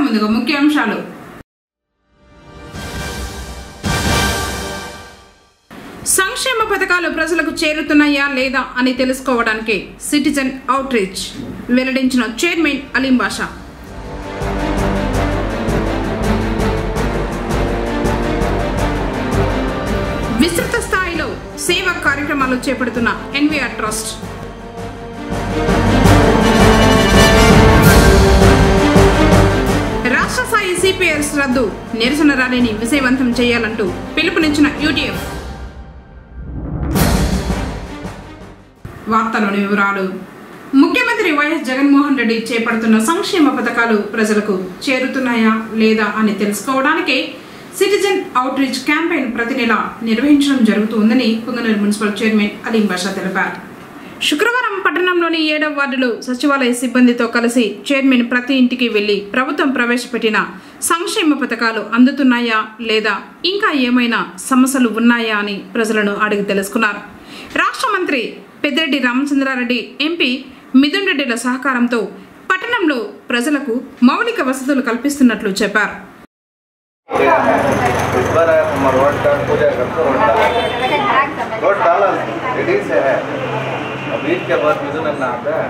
ముందుగా ముఖ్యాంశాలు సంక్షేమ పథకాలు ప్రజలకు చేరుతున్నాయా లేదా అని తెలుసుకోవడానికి సిటిజన్ అవుట్ రీచ్ వెల్లడించిన చైర్మన్ అలీం బాషా విస్తృత స్థాయిలో సేవా కార్యక్రమాలు చేపడుతున్న ఎన్వీఆర్ ట్రస్ట్ రాష్ట్ర స్థాయి సిపిఎస్ రద్దు నిరసన ర్యాలీని విజయవంతం చేయాలంటూ పిలుపునిచ్చిన యూటీఎఫ్ వార్తలోని వివరాలు ముఖ్యమంత్రి వైఎస్ జగన్మోహన్ రెడ్డి చేపడుతున్న సంక్షేమ పథకాలు ప్రజలకు చేరుతున్నాయా లేదా అని తెలుసుకోవడానికి సిటిజన్ అవుట్ రీచ్ క్యాంపెయిన్ ప్రతి నెల నిర్వహించడం జరుగుతుందని పుంగనూరు మున్సిపల్ చైర్మన్ అలీం బాషా తెలిపారు శుక్రవారం పట్టణంలోని ఏడవ వార్డులో సచివాలయ సిబ్బందితో కలిసి చైర్మన్ ప్రతి ఇంటికి వెళ్లి ప్రభుత్వం ప్రవేశపెట్టిన సంక్షేమ పథకాలు అందుతున్నాయా లేదా ఇంకా ఏమైనా సమస్యలు ఉన్నాయా అని ప్రజలను అడిగి తెలుసుకున్నారు రాష్ట్ర మంత్రి పెద్దిరెడ్డి రామచంద్రారెడ్డి ఎంపీ మిథున్ రెడ్డిల సహకారంతో పట్టణంలో ప్రజలకు మౌలిక వసతులు కల్పిస్తున్నట్లు చెప్పారు इस बार आया तुम रोड का पूजा करते रोड डाला रोड डाला रेडी से है अब ईद के बाद मिथुन अन्ना आता है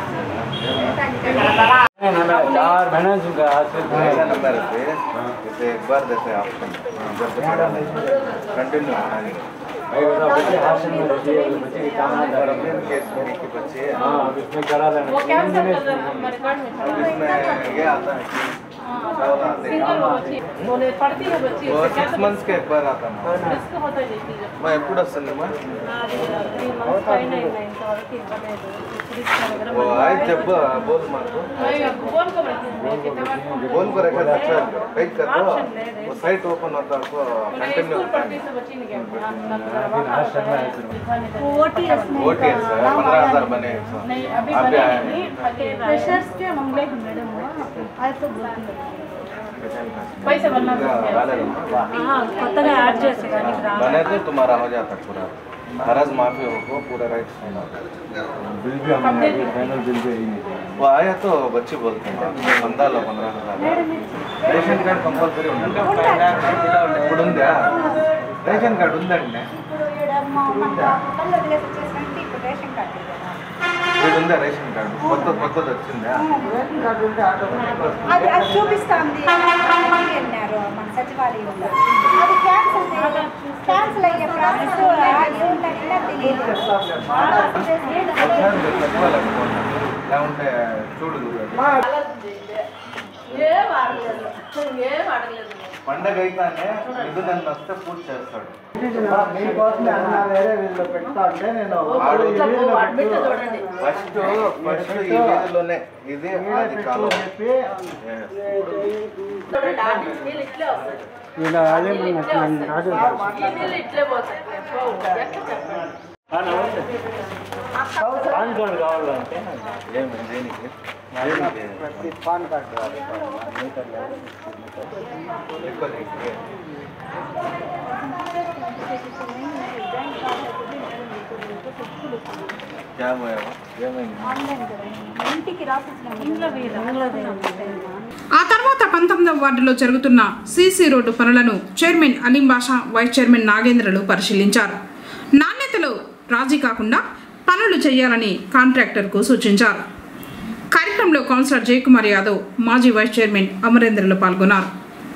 चार बहना चुका ऐसा नंबर है इसे एक बार देते हैं ऑप्शन जब से पड़ा कंटिन्यू होना है बच्चे हासिल में रहती है बच्चे की काम है और अपने केस में की बच्चे हैं हाँ अब इसमें करा लेना वो कैंसिल कर रहे हैं हमारे कार्ड में अब इसमें ये आता है कि चावल आते हैं सिंगल बच्ची बोले पढ़ती है बच्ची वो उससे क्या सिक्स मंथ्स के एक बार आता है रिस्क होता है देखिए जब मैं ఎప్పుడు వస్తుందమ్మా three months five nine nine వరకు ఇవ్వలేదు रिस्क वगैरह वो आई जब बोल मार को बोल को बैठी हूँ कितने बार बोल को रखा अच्छा टाइट कर दो वो साइट ओपन होता है उसको मैं कंटिन्यू स्कूल पढ़ती से बच्ची नहीं गया ओटीएस पंद्रह हजार बने हैं इसमें। नहीं अभी आप बने आए नहीं पके फ्रेशर्स के मामले में मैडम आज तो पैसे भरना रालेదమ్మా. కొత్తగా యాడ్ చేసి కానీ बने तो तुम्हारा हो जाता पूरा फर्ज माफी हो पूरा राइट होना बिल भी हमने अभी फाइनल बिल भी यही नहीं वो आया तो बच्चे बोलते हैं पंद्रह लो पंद्रह हजार రేషన్ కార్డ్ కంపల్సరీ ఉందండి ఇప్పుడు ఉందా రేషన్ కార్డు ఉందండి ఇప్పుడు ఈడ మా మన పిల్లలు వదిలేసి వచ్చేసినట్టు ఇప్పుడు రేషన్ కార్డు ఇవ్వాలి. ఇప్పుడు ఉందా రేషన్ కార్డు కొత్త కొత్తది వచ్చిందా అది అది చూపిస్తాంది అన్నారు మన సచివాలయంలో అది క్యాన్సిల్ క్యాన్సిల్ అయ్యే ప్రాసెస్ ఏముంటుందో తెలియదు ఒకసారి మీరు సచివాలయం పోండి. లేకుంటే చూడు ఏం అడగలేదు ఏం అడగలేదు పండగ అయితేనే ఇది నన్ను వస్తే పూజ చేస్తాడు మీకోసమే అన్న వేరే వీళ్ళు పెడతా అంటే నేను అడ్మిట్ చూడండి ఫస్ట్ ఫస్ట్ ఈ వీధిలోనే ఇది అది కాలం చెప్పి చూడండి ఆ నీళ్ళు ఇట్లే వస్తాయి ఇలా అదే నీళ్ళు ఇట్లే వస్తాయి ఈ నీళ్ళు ఇట్లే పోతాయి పోవు. ఎట్లా చెప్పండి పాన్ కార్డు కావాలంటే ఏమి దేనికి దేనికి? పాన్ కార్డు కావాలి ఎక్కువ దేనికి? क्या हुआ है? ఏమైంది ఇంటికి రాసిస్తున్నాం ఇంట్లో ఆ తర్వాత పంతొమ్మిదవ వార్డులో జరుగుతున్న సీసీ రోడ్డు పనులను chairman Aleem Basha vice chairman నాగేంద్రలు పరిశీలించారు నాణ్యతలో రాజీ కాకుండా పనులు చేయాలని కాంట్రాక్టర్కు సూచించారు కార్యక్రమంలో కౌన్సిలర్ జయకుమార్ యాదవ్ మాజీ వైస్ చైర్మన్ అమరేంద్రలు పాల్గొన్నారు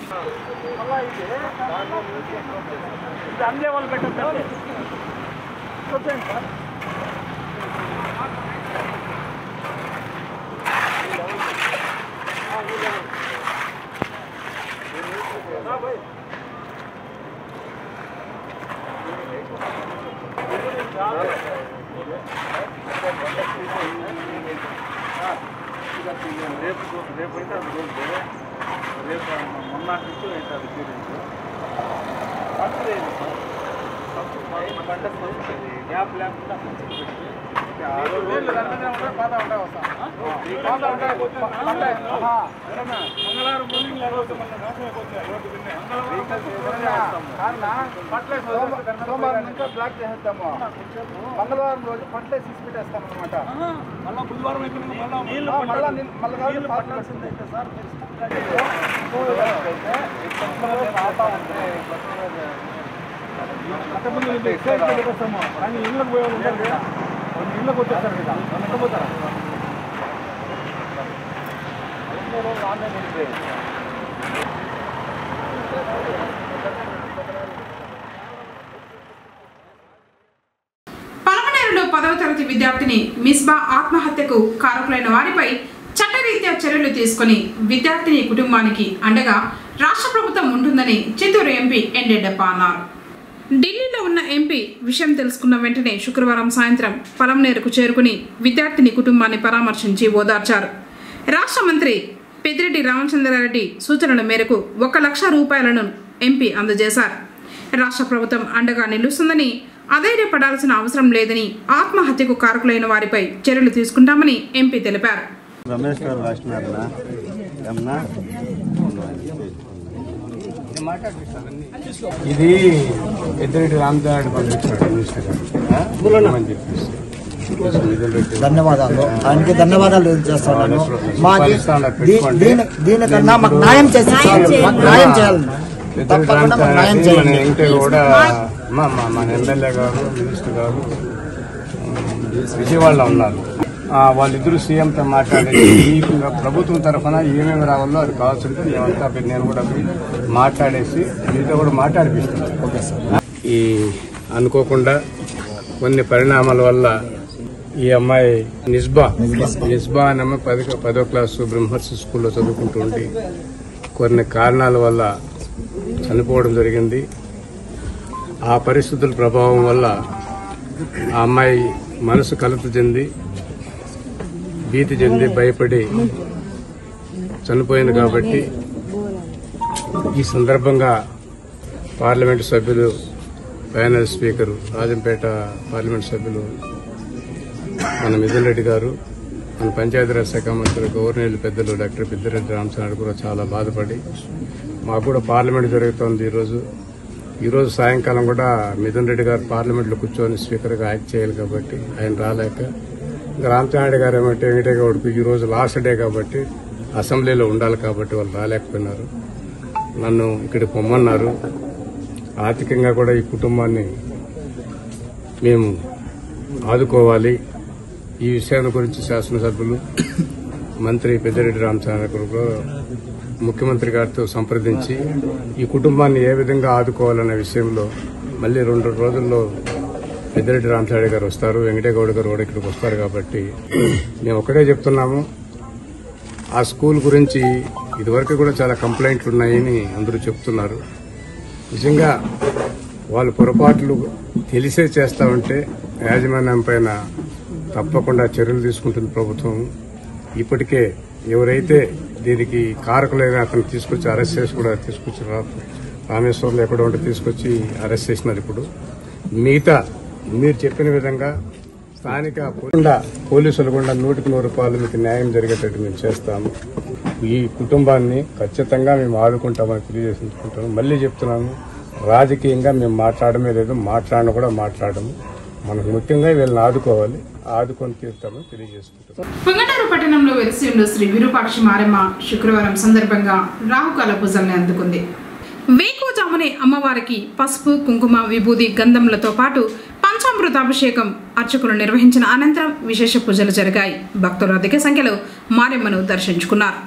రేపు రేపు అయితే అది రోజు రేపు మొన్నటి నుంచి అయితే అది క్యూరెన్స్ ఫస్ట్ డే ఫస్ట్ పంట వస్తుంది గ్యాప్ లేకుండా సోమవారం ఇంకా బ్లాక్ చేసేద్దాము మంగళవారం రోజు పంటలే తీసి పెట్టేస్తాం అనమాట మళ్ళీ బుధవారం మళ్ళీ మళ్ళీ పట్టాల్సిందైతే సార్ అంతకుముందు ఎక్సైజ్ పెట్టేస్తాము కానీ ఇళ్ళకి పోయే వాళ్ళు ఉంటారు కదా వాళ్ళు ఇళ్ళకి వచ్చేస్తారు కదా వాళ్ళు ఎక్కడ పోతారా ఆన్లైన్ వెళ్ళిపోయింది పలమనేరులో పదవ తరగతి విద్యార్థిని మిస్బా ఆత్మహత్యకు కారకులైన వారిపై చట్టరీత్యా చర్యలు తీసుకుని విద్యార్థిని కుటుంబానికి అండగా రాష్ట్ర ప్రభుత్వం ఉంటుందని చిత్తూరు ఎంపీ ఎండెడ్డప్ప అన్నారు ఢిల్లీలో ఉన్న ఎంపీ విషయం తెలుసుకున్న వెంటనే శుక్రవారం సాయంత్రం పలమనేరుకు చేరుకుని విద్యార్థిని కుటుంబాన్ని పరామర్శించి ఓదార్చారు రాష్ట్ర మంత్రి పెద్దిరెడ్డి రామచంద్రారెడ్డి సూచనల మేరకు ఒక లక్ష రూపాయలను ఎంపీ అందజేశారు రాష్ట్ర ప్రభుత్వం అండగా నిలుస్తుందని అధైర్యపడాల్సిన అవసరం లేదని ఆత్మహత్యకు కారకులైన వారిపై చర్యలు తీసుకుంటామని ఎంపీ తెలిపారు రమేష్ గారు రాసినారనా ఏమన్నా ఇది పెద్దిరెడ్డి రామదారెడ్డి పంపించాడు మినిస్టర్ గారు అని చెప్పేసి మిథున్ ధన్యవాదాలు ఆయనకి ధన్యవాదాలు చేస్తున్నాను మాకు ఇస్తాను, దీ- దీని దీనికన్నా మాకు న్యాయం చేసి మాకు న్యాయం చేయాలి పెద్దిరెడ్డి తప్పకుండా మాకు న్యాయం రామదారెడ్డి మన చేయాలి ఎంటే కూడా మా మా- మన ఎమ్మెల్యే గారు మినిస్టర్ గారు ఉమ్, విజయవాడలో ఉన్నారు ఆ, వాళ్ళిద్దరూ సీఎంతో మాట్లాడి ఈ ప్రభుత్వం తరఫున ఏమేమి రావాలో అది కావాల్సింటే మేమంతా పోయి నేను కూడా పోయి మాట్లాడేసి మీతో కూడా మాట్లాడిపిస్తాను ఓకే సార్ ఈ అనుకోకుండా కొన్ని పరిణామాల వల్ల ఈ అమ్మాయి నిస్బా నిస్బా అనే అమ్మాయి పది పదో క్లాసు బ్రహ్మర్షి స్కూల్లో చదువుకుంటూ ఉండి కొన్ని కారణాల వల్ల చనిపోవడం జరిగింది ఆ పరిస్థితుల ప్రభావం వల్ల ఆ అమ్మాయి మనసు కలత చెంది భీతి చెంది భయపడి చనిపోయింది కాబట్టి ఈ సందర్భంగా పార్లమెంటు సభ్యులు ప్యానల్ స్పీకర్ రాజంపేట పార్లమెంట్ సభ్యులు మన మిథున్ రెడ్డి గారు మన పంచాయతీరాజ్ శాఖ మంత్రి గవర్నర్ పెద్దలు డాక్టర్ పెద్దిరెడ్డి రామచంద్ర కూడా చాలా బాధపడి మాకు కూడా పార్లమెంట్ జరుగుతోంది ఈరోజు ఈరోజు సాయంకాలం కూడా మిథున్ రెడ్డి గారు పార్లమెంట్లో కూర్చొని స్పీకర్గా యాక్ట్ చేయాలి కాబట్టి ఆయన రాలేక ఇంకా రామచంద్ర గారు ఏమంటే వెంకటేగౌడకు ఈ రోజు లాస్ట్ డే కాబట్టి అసెంబ్లీలో ఉండాలి కాబట్టి వాళ్ళు రాలేకపోయినారు నన్ను ఇక్కడికి పొమ్మన్నారు ఆర్థికంగా కూడా ఈ కుటుంబాన్ని మేము ఆదుకోవాలి ఈ విషయాన్ని గురించి శాసనసభ్యులు మంత్రి పెద్దిరెడ్డి రామచంద్ర గారు ముఖ్యమంత్రి గారితో సంప్రదించి ఈ కుటుంబాన్ని ఏ విధంగా ఆదుకోవాలనే విషయంలో మళ్ళీ రెండు రోజుల్లో పెద్దిరెడ్డి రామచంద్ర గారు వస్తారు వెంకటేగౌడ గారు కూడా ఇక్కడికి వస్తారు కాబట్టి మేము ఒకటే చెప్తున్నాము ఆ స్కూల్ గురించి ఇదివరకు కూడా చాలా కంప్లైంట్లు ఉన్నాయని అందరూ చెప్తున్నారు నిజంగా వాళ్ళు పొరపాట్లు తెలిసే చేస్తా ఉంటే యాజమాన్యం పైన తప్పకుండా చర్యలు తీసుకుంటుంది ప్రభుత్వం ఇప్పటికే ఎవరైతే దీనికి కారకులైన అతను తీసుకొచ్చి అరెస్ట్ చేసి కూడా తీసుకొచ్చి రా- రామేశ్వర్లో ఎక్కడో ఉంటే తీసుకొచ్చి అరెస్ట్ చేసినారు ఇప్పుడు మిగతా మీరు చెప్పిన విధంగా స్థానిక పోకుండా పోలీసులు కూడా నూటికి నూరు రూపాయలు మీకు న్యాయం జరిగేటట్టు మేము చేస్తాము ఈ కుటుంబాన్ని ఖచ్చితంగా మేము ఆదుకుంటామని తెలియజేసుకుంటాము మళ్ళీ చెప్తున్నాము రాజకీయంగా మేము మాట్లాడమే లేదు మాట్లాడను కూడా మాట్లాడము మనకు ముఖ్యంగా వీళ్ళని ఆదుకోవాలి ఆదుకొని తీరుతామని తెలియజేసుకుంటాం పొంగనూరు పట్టణంలో వెలిసి ఉన్న శ్రీ విరూపాక్షి మారెమ్మ శుక్రవారం సందర్భంగా రాహుకాల పూజల్ని అందుకుంది వేకువజామునే అమ్మవారికి పసుపు కుంకుమ విభూది గంధములతో పాటు పంచామృతాభిషేకం అర్చకులు నిర్వహించిన అనంతరం విశేష పూజలు జరిగాయి భక్తులు అధిక సంఖ్యలో మారెమ్మను దర్శించుకున్నారు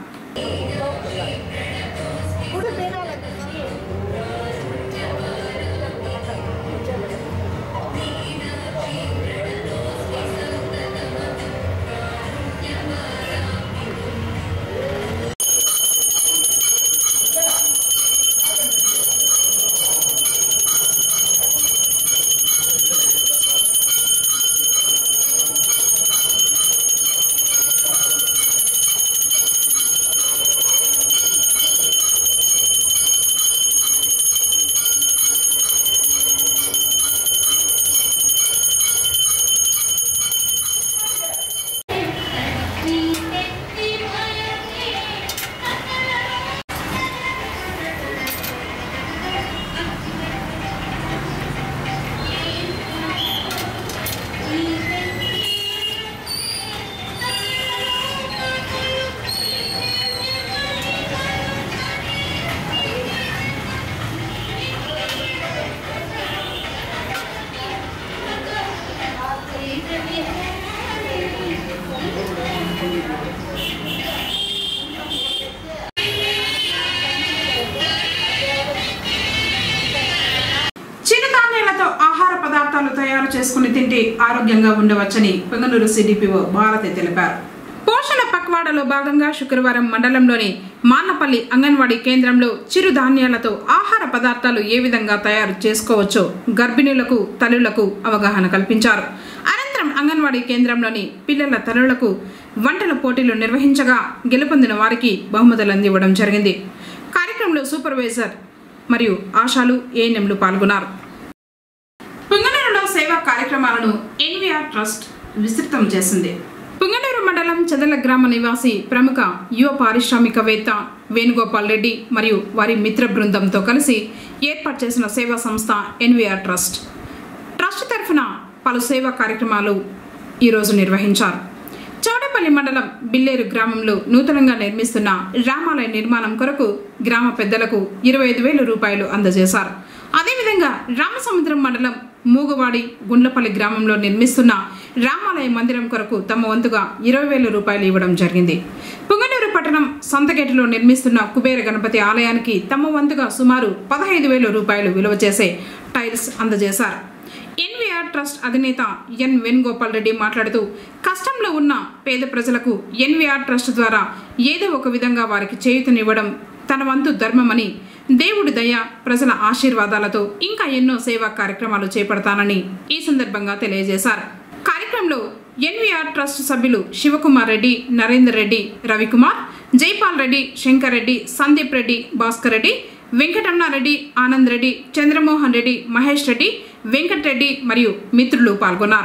పదార్థాలు తయారు చేసుకుని తింటే ఆరోగ్యంగా ఉండవచ్చని పొంగనూరు సిడిపిఓ భారతి తెలిపారు పోషణ పక్వాడలో భాగంగా శుక్రవారం మండలంలోని మాన్నపల్లి అంగన్వాడీ కేంద్రంలో చిరుధాన్యాలతో ఆహార పదార్థాలు ఏ విధంగా తయారు చేసుకోవచ్చో గర్భిణులకు తల్లులకు అవగాహన కల్పించారు అనంతరం అంగన్వాడీ కేంద్రంలోని పిల్లల తల్లులకు వంటల పోటీలు నిర్వహించగా గెలుపొందిన వారికి బహుమతులు అందివ్వడం జరిగింది కార్యక్రమంలో సూపర్వైజర్ మరియు ఆశాలు ఏఎన్ఎంలు పాల్గొన్నారు పుంగనూరులో సేవా కార్యక్రమాలను ఎన్వీఆర్ ట్రస్ట్ విస్తృతం చేసింది పుంగనూరు మండలం చదల గ్రామ నివాసి ప్రముఖ యువ పారిశ్రామికవేత్త వేణుగోపాల్ రెడ్డి మరియు వారి మిత్ర బృందంతో కలిసి ఏర్పాటు చేసిన సేవా సంస్థ ఎన్వీఆర్ ట్రస్ట్ ట్రస్ట్ తరఫున పలు సేవా కార్యక్రమాలు ఈరోజు నిర్వహించారు చౌడపల్లి మండలం బిల్లేరు గ్రామంలో నూతనంగా నిర్మిస్తున్న రామాలయ నిర్మాణం కొరకు గ్రామ పెద్దలకు ఇరవై ఐదు వేల రూపాయలు అందజేశారు అదేవిధంగా రామసముద్రం మండలం మూగవాడి గుండ్లపల్లి గ్రామంలో నిర్మిస్తున్న రామాలయ మందిరం కొరకు తమ వంతుగా ఇరవై వేల రూపాయలు ఇవ్వడం జరిగింది పుంగనూరు పట్టణం సంతగేటులో నిర్మిస్తున్న కుబేర గణపతి ఆలయానికి తమ వంతుగా సుమారు పదహైదు వేల రూపాయలు విలువ చేసే టైల్స్ అందజేశారు ఎన్వీఆర్ ట్రస్ట్ అధినేత ఎన్ వేణుగోపాల్ రెడ్డి మాట్లాడుతూ కష్టంలో ఉన్న పేద ప్రజలకు ఎన్వీఆర్ ట్రస్ట్ ద్వారా ఏదో ఒక విధంగా వారికి చేయూతనివ్వడం తన వంతు ధర్మమని దేవుడి దయ ప్రజల ఆశీర్వాదాలతో ఇంకా ఎన్నో సేవా కార్యక్రమాలు చేపడతానని ఈ సందర్భంగా తెలియజేశారు కార్యక్రమంలో ఎన్వీఆర్ ట్రస్ట్ సభ్యులు శివకుమార్ రెడ్డి నరేందర్ రెడ్డి రవికుమార్ జైపాల్ రెడ్డి శంకర్ రెడ్డి సందీప్ రెడ్డి భాస్కర్ రెడ్డి వెంకటరమణారెడ్డి ఆనంద్ రెడ్డి చంద్రమోహన్ రెడ్డి మహేష్ రెడ్డి వెంకటరెడ్డి మరియు మిత్రులు పాల్గొన్నారు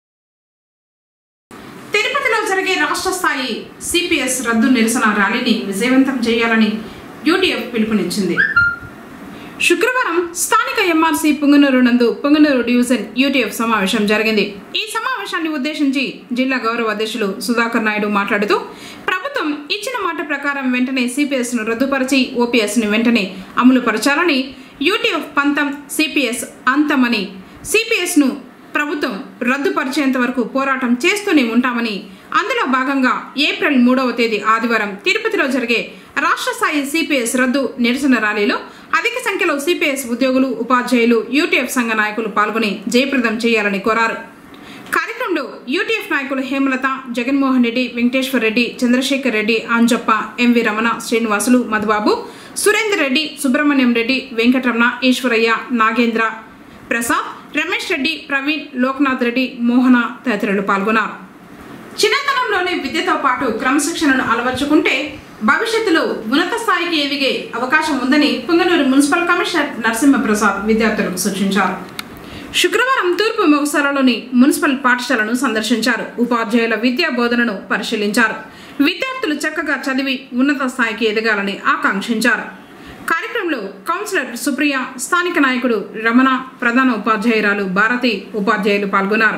తిరుపతిలో జరిగే రాష్ట్ర స్థాయి సిపిఎస్ రద్దు నిరసన ర్యాలీని విజయవంతం చేయాలని యూటీఎఫ్ పిలుపునిచ్చింది శుక్రవారం స్థానిక ఎంఆర్సీ పుంగనూరు నందు పుంగనూరు డివిజన్ యూటీఎఫ్ సమావేశం జరిగింది ఈ సమావేశాన్ని ఉద్దేశించి జిల్లా గౌరవ అధ్యక్షులు సుధాకర్ నాయుడు మాట్లాడుతూ ప్రభుత్వం ఇచ్చిన మాట ప్రకారం వెంటనే సిపిఎస్ ను రద్దుపరిచి ఓపీఎస్ ని వెంటనే అమలు పరచాలని యూటీఎఫ్ పంతం సిపిఎస్ అంతమని సిపిఎస్ ను ప్రభుత్వం రద్దుపరిచేంత వరకు పోరాటం చేస్తూనే ఉంటామని అందులో భాగంగా ఏప్రిల్ మూడవ తేదీ ఆదివారం తిరుపతిలో జరిగే రాష్ట్ర స్థాయి సిపిఎస్ రద్దు నిరసన ర్యాలీలో అధిక సంఖ్యలో సిపిఎస్ ఉద్యోగులు ఉపాధ్యాయులు యూటీఎఫ్ సంఘ నాయకులు పాల్గొని జయప్రదం చేయాలని కోరారు కార్యక్రమంలో యూటీఎఫ్ నాయకులు హేమలత జగన్మోహన్ రెడ్డి వెంకటేశ్వర్ రెడ్డి చంద్రశేఖర్ రెడ్డి అంజప్ప ఎంవి రమణ శ్రీనివాసులు మధుబాబు సురేందర్ రెడ్డి సుబ్రహ్మణ్యం రెడ్డి వెంకటరమణ ఈశ్వరయ్య నాగేంద్ర ప్రసాద్ రమేష్ రెడ్డి ప్రవీణ్ లోక్నాథ్ రెడ్డి మోహన తదితరులు పాల్గొన్నారు చిన్నతనంలోనే విద్యతో పాటు క్రమశిక్షణను అలవర్చుకుంటే భవిష్యత్తులో ఉన్నత స్థాయికి ఎదిగే అవకాశం ఉందని పుంగనూరు మున్సిపల్ కమిషనర్ నరసింహప్రసాద్ విద్యార్థులకు సూచించారు శుక్రవారం తూర్పు మొగసాలలోని మున్సిపల్ పాఠశాలను సందర్శించారు ఉపాధ్యాయుల విద్యా బోధనను పరిశీలించారు విద్యార్థులు చక్కగా చదివి ఉన్నత స్థాయికి ఎదగాలని ఆకాంక్షించారు కార్యక్రమంలో కౌన్సిలర్ సుప్రియ స్థానిక నాయకుడు రమణ ప్రధాన ఉపాధ్యాయురాలు భారతి ఉపాధ్యాయులు పాల్గొన్నారు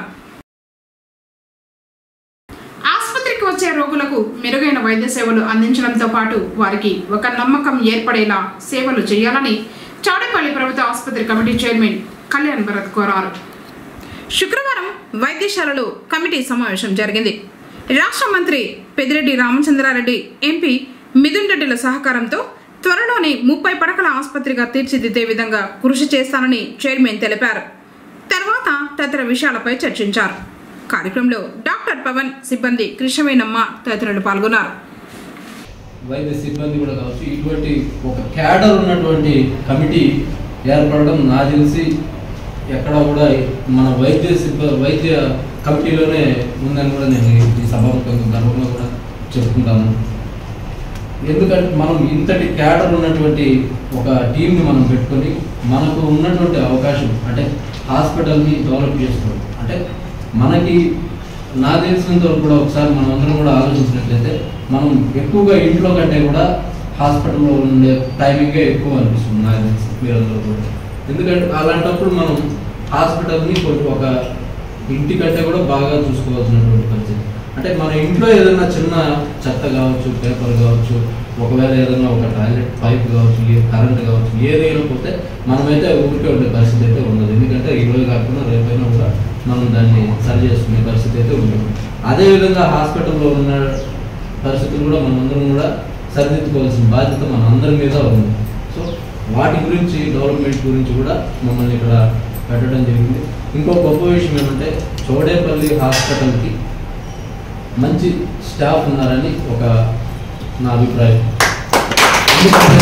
ఆసుపత్రికి వచ్చే రోగులకు మెరుగైన వైద్య సేవలు అందించడంతో పాటు వారికి ఒక నమ్మకం ఏర్పడేలా సేవలు చేయాలని చౌడపల్లి ప్రభుత్వ ఆసుపత్రి కమిటీ చైర్మన్ కళ్యాణ్ భరత్ కోరారు శుక్రవారం వైద్యశాలలో కమిటీ సమావేశం జరిగింది రాష్ట్ర మంత్రి పెదిరెడ్డి రామచంద్రారెడ్డి ఎంపీ మిథున్ రెడ్డిల సహకారంతో త్వరలోనే ముప్పై పడకల ఆసుపత్రిగా తీర్చిదిద్దే విధంగా కృషి చేస్తానని చైర్మన్ తెలిపారు తర్వాత తదితర విషయాలపై చర్చించారు కార్యక్రమంలో డాక్టర్ పవన్ సిబ్బంది కృష్ణవేణమ్మ తదితరులు పాల్గొన్నారు వైద్య సిబ్బంది కూడా కావచ్చు ఇటువంటి ఒక క్యాడర్ ఉన్నటువంటి కమిటీ ఏర్పడడం నా తెలిసి ఎక్కడ కూడా మన వైద్య సిబ్బ వైద్య కమిటీలోనే ఉందని కూడా నేను ఈ- ఈ సభాముఖంగా గర్వంగా కూడా చెప్పుకుంటాను ఎందుకంటే మనం ఇంతటి క్యాడర్ ఉన్నటువంటి ఒక టీంని మనం పెట్టుకొని మనకు ఉన్నటువంటి అవకాశం అంటే హాస్పిటల్ని డెవలప్ చేసుకోవడం అంటే మనకి నా తెలిసినంత వరకు కూడా ఒకసారి మనం అందరం కూడా ఆలోచించినట్లయితే మనం ఎక్కువగా ఇంట్లో కంటే కూడా హాస్పిటల్లో ఉండే టైమింగే ఎక్కువ అనిపిస్తుంది నాకు తెలిసి మీరందరూ కూడా ఎందుకంటే అలాంటప్పుడు మనం హాస్పిటల్ని కొంచెం ఒక ఇంటి కంటే కూడా బాగా చూసుకోవాల్సినటువంటి పరిస్థితి అంటే మన ఇంట్లో ఏదైనా చిన్న చెత్త కావచ్చు పేపర్ కావచ్చు ఒకవేళ ఏదైనా ఒక టాయిలెట్ పైప్ కావచ్చు ఏ కరెంట్ కావచ్చు ఏదైనా పోతే మనమైతే ఊరికే ఉండే పరిస్థితి అయితే ఉండదు ఎందుకంటే ఈ రోజు కాకుండా రేపైనా కూడా మనం దాన్ని సరి చేసుకునే పరిస్థితి అయితే ఉంటుంది అదేవిధంగా హాస్పిటల్లో ఉన్న పరిస్థితులు కూడా మనందరం కూడా సరిదిద్దుకోవాల్సిన బాధ్యత మన అందరి మీద ఉంది సో వాటి గురించి డెవలప్మెంట్ గురించి కూడా మమ్మల్ని ఇక్కడ పెట్టడం జరిగింది ఇంకో గొప్ప విషయం ఏమంటే చౌడేపల్లి హాస్పిటల్కి మంచి స్టాఫ్ ఉన్నారని ఒక నా అభిప్రాయం ఎందుకంటే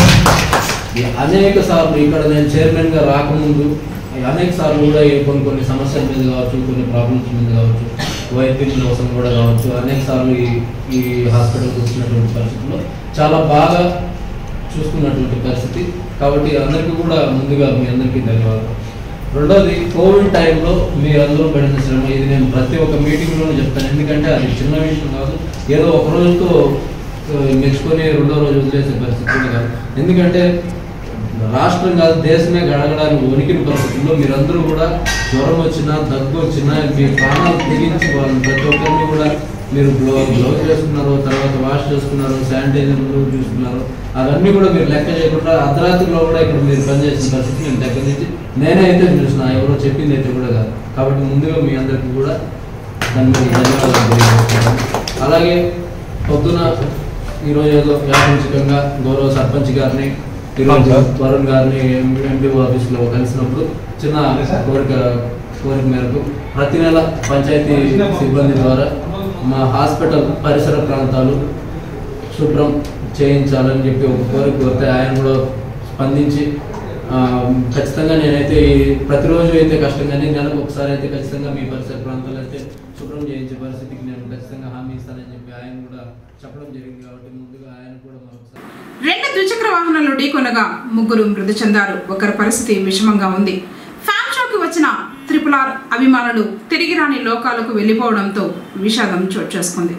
ఈ అనేక సార్లు ఇక్కడ నేను చైర్మన్గా రాకముందు ఈ అనేక సార్లు కూడా ఈ కొన్ని కొన్ని సమస్యల మీద కావచ్చు కొన్ని ప్రాబ్లమ్స్ మీద కావచ్చు వైద్యం కోసం కూడా కావచ్చు అనేక సార్లు ఈ ఈ హాస్పిటల్కి వచ్చినటువంటి పరిస్థితుల్లో చాలా బాగా చూసుకున్నటువంటి పరిస్థితి కాబట్టి అందరికీ కూడా ముందుగా మీ అందరికీ ధన్యవాదాలు రెండోది కోవిడ్ టైంలో మీరందరూ పడిన శ్రమ ఇది నేను ప్రతి ఒక్క మీటింగ్లోనూ చెప్తాను ఎందుకంటే అది చిన్న విషయం కాదు ఏదో ఒక రోజుతో ఆ, మెచ్చుకొని రెండో రోజు వదిలేసే పరిస్థితి కూడా కాదు ఎందుకంటే రాష్ట్రం కాదు దేశమే గడగడానికి వణికిన పరిస్థితుల్లో మీరందరూ కూడా జ్వరం వచ్చినా దగ్గు వచ్చినా మీ ప్రాణాలు తెగించి వాళ్ళని ప్రతి ఒక్కరిని కూడా మీరు గ్లో గ్లౌజ్ చేసుకున్నారు తర్వాత వాష్ చేసుకున్నారు శానిటైజర్ చూసుకున్నారు అవన్నీ కూడా మీరు లెక్క చేయకుండా అర్ధరాత్రిలో కూడా ఇక్కడ మీరు పనిచేసిన పరిస్థితి నేను దగ్గర నుంచి నేనే అయితే చూసిన ఎవరో చెప్పింది అయితే కూడా కాదు కాబట్టి ముందుగా మీ అందరికీ కూడా దాని మీద ధన్యవాదాలు తెలియజేస్తున్నాను అలాగే పొద్దున ఈరోజు ఏదో యాదృచ్ఛికంగా గౌరవ సర్పంచ్ గారిని ఈరోజు వరుణ్ గారిని ఎంపీఓ ఆఫీస్లో కలిసినప్పుడు చిన్న కోరిక కోరిక మేరకు ప్రతి నెల పంచాయతీ సిబ్బంది ద్వారా మా హాస్పిటల్ పరిసర ప్రాంతాలు శుభ్రం చేయించాలని చెప్పి ఒక కోరిక కోరితే ఆయన కూడా స్పందించి ఆ, ఖచ్చితంగా నేనైతే ఈ ప్రతిరోజు అయితే కష్టం కానీ నెలకు ఒకసారి అయితే ఖచ్చితంగా మీ పరిసర ప్రాంతాలు అయితే శుభ్రం చేయించే పరిస్థితికి నేను ఖచ్చితంగా హామీ ఇస్తానని చెప్పి ఆయన కూడా చెప్పడం జరిగింది కాబట్టి ముందుగా ఆయన కూడా మరొకసారి రెండు ద్విచక్ర వాహనాలు ఢీకొనగా ముగ్గురు మృతి చెందారు ఒకరి పరిస్థితి విషమంగా ఉంది ఫ్యాన్ షోకి వచ్చిన త్రిపుల్ ఆర్ అభిమానులు తిరిగి రాని లోకాలకు వెళ్లిపోవడంతో విషాదం చోటు చేసుకుంది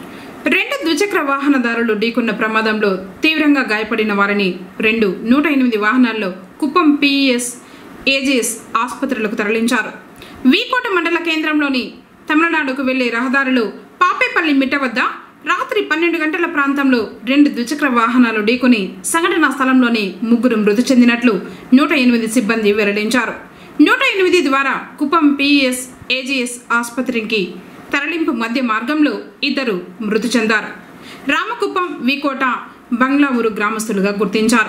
రెండు ద్విచక్ర వాహనదారులు ఢీకొన్న ప్రమాదంలో తీవ్రంగా గాయపడిన వారిని రెండు నూట ఎనిమిది వాహనాల్లో కుప్పం పిఈఎస్ ఏజీఎస్ ఆసుపత్రులకు తరలించారు వీకోట మండల కేంద్రంలోని తమిళనాడుకు వెళ్లే రహదారిలో పాపేపల్లి మిట్ట వద్ద రాత్రి పన్నెండు గంటల ప్రాంతంలో రెండు ద్విచక్ర వాహనాలు ఢీకొని సంఘటనా స్థలంలోనే ముగ్గురు మృతి చెందినట్లు నూట ఎనిమిది సిబ్బంది వెల్లడించారు నూట ఎనిమిది ద్వారా కుప్పం పిఈఎస్ ఏజీఎస్ ఆసుపత్రికి తరలింపు మధ్య మార్గంలో ఇద్దరు మృతి చెందారు రామకుప్పం వికోట బంగ్లా ఊరు గ్రామస్తులుగా గుర్తించారు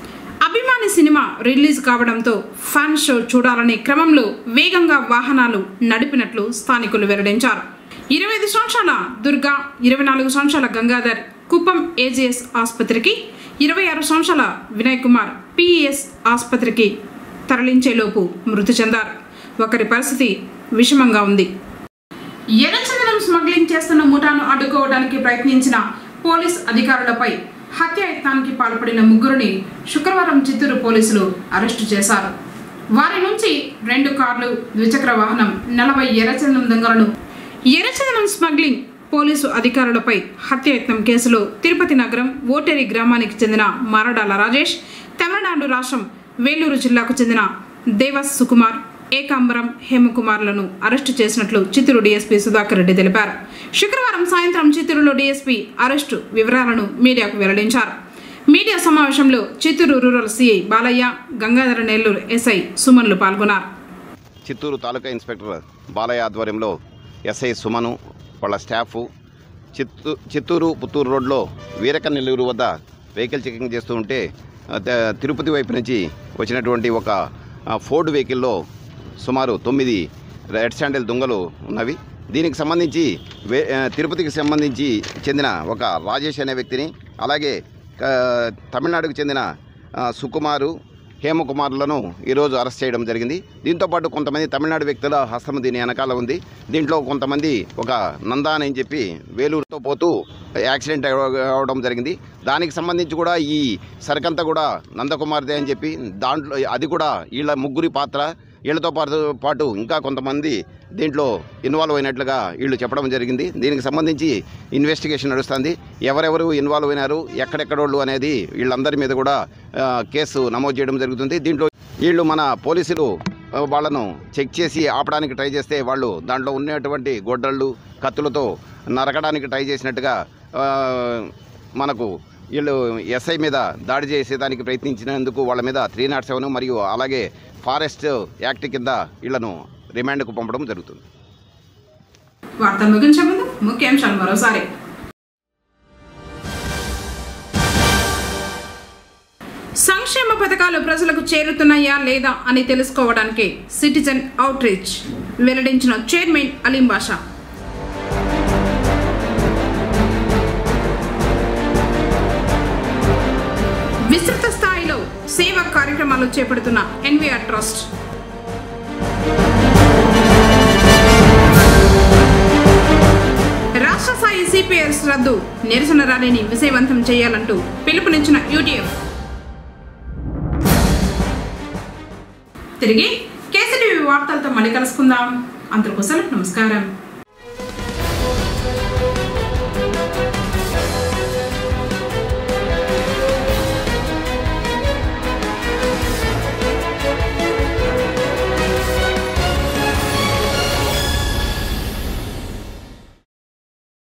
అభిమాని సినిమా రిలీజ్ కావడంతో ఫ్యాన్ షో చూడాలనే క్రమంలో వేగంగా వాహనాలు నడిపినట్లు స్థానికులు వెల్లడించారు ఇరవై ఐదు సంవత్సరాల దుర్గా ఇరవై నాలుగు సంవత్సరాల గంగాధర్ కుప్పం ఏజీఎస్ ఆసుపత్రికి ఇరవై ఆరు సంవత్సరాల వినయ్ కుమార్ పిఈఎస్ ఆసుపత్రికి తరలించేలోపు మృతి చెందారు ఒకరి పరిస్థితి విషమంగా ఉంది ఎర్రచందనం స్మగ్లింగ్ చేస్తున్న ముఠాను అడ్డుకోవడానికి ప్రయత్నించిన పోలీస్ అధికారులపై హత్యాయత్నానికి పాల్పడిన ముగ్గురిని శుక్రవారం చిత్తూరు పోలీసులు అరెస్టు చేశారు వారి నుంచి రెండు కార్లు ద్విచక్ర వాహనం నలభై ఎర్రచందనం దొంగలను ఎర్రచందనం స్మగ్లింగ్ పోలీసు అధికారులపై హత్యాయత్నం కేసులో తిరుపతి నగరం ఓటేరి గ్రామానికి చెందిన మారడాల రాజేష్ తమిళనాడు రాష్ట్రం వేలూరు జిల్లాకు చెందిన దేవస్ సుకుమార్ ఏకాంబరం హేమకుమార్లను అరెస్టు చేసినట్లు చిత్తూరు డీఎస్పీ సుధాకర్ రెడ్డి తెలిపారు శుక్రవారం సాయంత్రం చిత్తూరులో డీఎస్పీ అరెస్టు వివరాలను మీడియాకు వెల్లడించారు మీడియా సమావేశంలో Chittoor rural CI Balayya Gangadhara Nellore SI సుమన్లు పాల్గొన్నారు చిత్తూరు తాలూకా ఇన్స్పెక్టర్ బాలయ్య ఆధ్వర్యంలో ఎస్ఐ సుమను వాళ్ళ స్టాఫ్ చిత్తూ చిత్తూరు పుత్తూరు రోడ్లో వీరక నెల్లూరు వద్ద వెహికల్ చెకింగ్ చేస్తూ ఉంటే ఆ, త- తిరుపతి వైపు నుంచి వచ్చినటువంటి ఒక ఆ, ఫోర్డ్ వెహికల్లో సుమారు తొమ్మిది రెడ్ శాండిల్ దొంగలు ఉన్నవి దీనికి సంబంధించి వే ఆ, తిరుపతికి సంబంధించి చెందిన ఒక రాజేష్ అనే వ్యక్తిని అలాగే ఆ, తమిళనాడుకు చెందిన ఆ, సుకుమారు హేమకుమారులను ఈరోజు అరెస్ట్ చేయడం జరిగింది దీంతోపాటు కొంతమంది తమిళనాడు వ్యక్తుల హస్తము దీని వెనకాల ఉంది దీంట్లో కొంతమంది ఒక నందా అని చెప్పి వేలూరుతో పోతూ యాక్సిడెంట్ అవ- అవడం జరిగింది దానికి సంబంధించి కూడా ఈ సరికంతా కూడా నందకుమార్దే అని చెప్పి దాంట్లో అది కూడా వీళ్ళ ముగ్గురి పాత్ర వీళ్ళతో పాటు పాటు ఇంకా కొంతమంది దీంట్లో ఇన్వాల్వ్ అయినట్లుగా వీళ్ళు చెప్పడం జరిగింది దీనికి సంబంధించి ఇన్వెస్టిగేషన్ నడుస్తుంది ఎవరెవరు ఇన్వాల్వ్ అయినారు ఎక్కడెక్కడోళ్ళు అనేది వీళ్ళందరి మీద కూడా ఆ, కేసు నమోదు చేయడం జరుగుతుంది దీంట్లో వీళ్ళు మన పోలీసులు ఆ, వాళ్ళను చెక్ చేసి ఆపడానికి ట్రై చేస్తే వాళ్ళు దాంట్లో ఉన్నటువంటి గొడ్డళ్ళు కత్తులతో నరకడానికి ట్రై చేసినట్టుగా ఆ, మనకు వీళ్ళు ఎస్ఐ మీద దాడి చేసేదానికి ప్రయత్నించినందుకు వాళ్ళ మీద త్రీ నాట్ సెవెన్ మరియు అలాగే ఫారెస్ట్ యాక్ట్ కింద వీళ్ళను రిమాండ్కు పంపడం జరుగుతుంది వార్తలు ముగించే ముందు ముఖ్యాంశాలు మరోసారి సంక్షేమ పథకాలు ప్రజలకు చేరుతున్నాయా లేదా అని తెలుసుకోవడానికి సిటిజన్ అవుట్ రీచ్ వెల్లడించిన చైర్మన్ అలీం బాషా విస్తృత స్థాయిలో సేవా కార్యక్రమాలు చేపడుతున్న ఎన్వీఆర్ ట్రస్ట్ రాష్ట్ర స్థాయి సిపిఎస్ రద్దు నిరసన ర్యాలీని విజయవంతం చేయాలంటూ పిలుపునిచ్చిన యూటీఎఫ్ తిరిగి కేసీటీవీ వార్తలతో మళ్ళీ కలుసుకుందాం అందరికోసం నమస్కారం